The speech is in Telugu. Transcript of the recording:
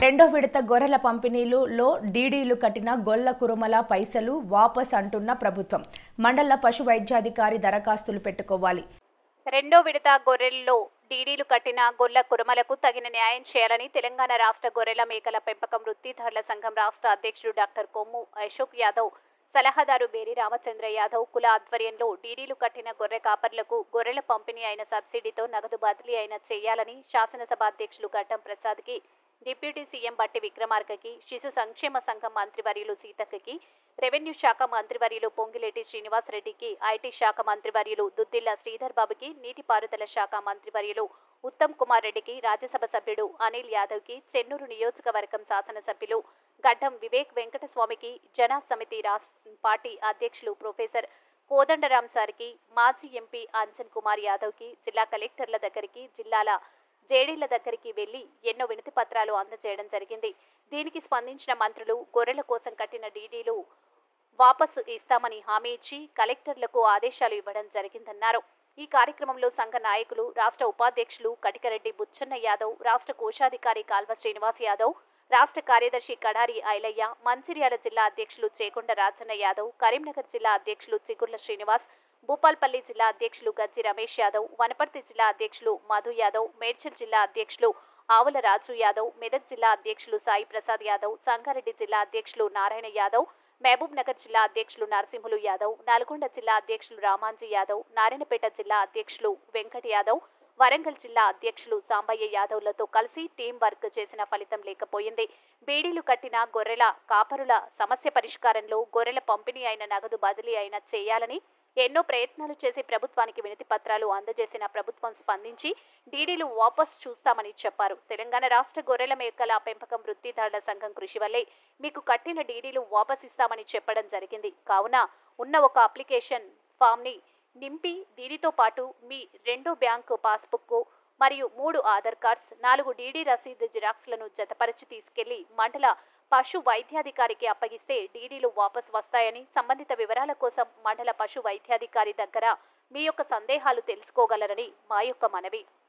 రెండో విడత గొర్రెల పంపిణీలు లో డీడీలు కట్టిన గొల్ల కురుమల పైసలు వాపస్ అంటున్న ప్రభుత్వం మండల పశు వైద్యాధికారి దరఖాస్తులు పెట్టుకోవాలి రెండో విడత గొర్రెల్లో డీడీలు కట్టిన గొల్ల కురమలకు తగిన న్యాయం చేయాలని తెలంగాణ రాష్ట్ర గొర్రెల మేకల పెంపకం వృత్తిదారుల సంఘం రాష్ట్ర అధ్యక్షుడు డాక్టర్ కొమ్ము అశోక్ యాదవ్ సలహాదారు బేరి రామచంద్ర యాదవ్ కుల ఆధ్వర్యంలో డీడీలు కట్టిన గొర్రె కాపర్లకు గొర్రెల పంపిణీ అయిన సబ్సిడీతో నగదు బదిలీ అయిన చేయాలని శాసనసభ అధ్యక్షులు గడ్డం ప్రసాద్కి డిప్యూటీ సీఎం బట్టి విక్రమార్కకి శిశు సంక్షేమ సంఘం మంత్రివర్యులు సీతక్కకి రెవెన్యూ శాఖ మంత్రివర్యులు పొంగిలేటి శ్రీనివాసరెడ్డికి ఐటీ శాఖ మంత్రివర్యులు దుద్దిల్ల శ్రీధర్ బాబుకి నీటిపారుదల శాఖ మంత్రివర్యులు ఉత్తమ్ కుమార్ రెడ్డికి రాజ్యసభ సభ్యుడు అనిల్ యాదవ్కి చెన్నూరు నియోజకవర్గం శాసనసభ్యులు గడ్డం వివేక్ వెంకటస్వామికి జన సమితి రాష్ట్ర పార్టీ అధ్యక్షులు ప్రొఫెసర్ కోదండరాం సార్కి మాజీ ఎంపీ అంజన్ కుమార్ యాదవ్కి జిల్లా కలెక్టర్ల దగ్గరికి జిల్లాల జేడీల దగ్గరికి వెళ్లి ఎన్నో వినతి పత్రాలు అందజేయడం జరిగింది దీనికి స్పందించిన మంత్రులు గొర్రెల కోసం కట్టిన డీడీలు వాపసు ఇస్తామని హామీ ఇచ్చి కలెక్టర్లకు ఆదేశాలు ఇవ్వడం జరిగిందన్నారు ఈ కార్యక్రమంలో సంఘ నాయకులు రాష్ట్ర ఉపాధ్యక్షులు కటికరెడ్డి బుచ్చన్న యాదవ్ రాష్ట్ర కోశాధికారి కాల్వ శ్రీనివాస్ యాదవ్ రాష్ట్ర కార్యదర్శి కడారి ఐలయ్య మంచిర్యాల జిల్లా అధ్యక్షులు చేకొండ రాజన్న యాదవ్ కరీంనగర్ జిల్లా అధ్యక్షులు చిగుర్ల శ్రీనివాస్ భూపాల్పల్లి జిల్లా అధ్యక్షులు గజ్జి రమేష్ యాదవ్ వనపర్తి జిల్లా అధ్యక్షులు మధు యాదవ్ మేడ్చల్ జిల్లా అధ్యక్షులు ఆవుల రాజు యాదవ్ మెదక్ జిల్లా అధ్యక్షులు సాయి ప్రసాద్ యాదవ్ సంగారెడ్డి జిల్లా అధ్యక్షులు నారాయణ యాదవ్ మహబూబ్ నగర్ జిల్లా అధ్యక్షులు నరసింహులు యాదవ్ నల్గొండ జిల్లా అధ్యక్షులు రామాంజీ యాదవ్ నారాయణపేట జిల్లా అధ్యక్షులు వెంకట్ యాదవ్ వరంగల్ జిల్లా అధ్యక్షులు సాంబయ్య యాదవ్లతో కలిసి టీం వర్క్ చేసిన ఫలితం లేకపోయింది బీడీలు కట్టిన గొర్రెల కాపరుల సమస్య పరిష్కారంలో గొర్రెల పంపిణీ అయిన నగదు బదిలీ అయిన చేయాలని ఎన్నో ప్రయత్నాలు చేసి ప్రభుత్వానికి వినతి పత్రాలు అందజేసిన ప్రభుత్వం స్పందించి డీడీలు వాపస్ చూస్తామని చెప్పారు తెలంగాణ రాష్ట్ర గొర్రెల మేకల పెంపకం వృత్తిదారుల సంఘం కృషి వల్లే మీకు కట్టిన డీడీలు వాపస్ ఇస్తామని చెప్పడం జరిగింది కావున ఉన్న ఒక అప్లికేషన్ ఫామ్ని నింపి దీనితో పాటు మీ రెండో బ్యాంకు పాస్బుక్ మరియు మూడు ఆధార్ కార్డ్స్ నాలుగు డీడీ రసీదు జిరాక్స్లను జతపరిచి తీసుకెళ్లి మండల పశు వైద్యాధికారికి అప్పగిస్తే డీడీలు వాపస్ వస్తాయని సంబంధిత వివరాల కోసం మండల పశు వైద్యాధికారి దగ్గర మీ యొక్క సందేహాలు తెలుసుకోగలరని మా యొక్క మనవి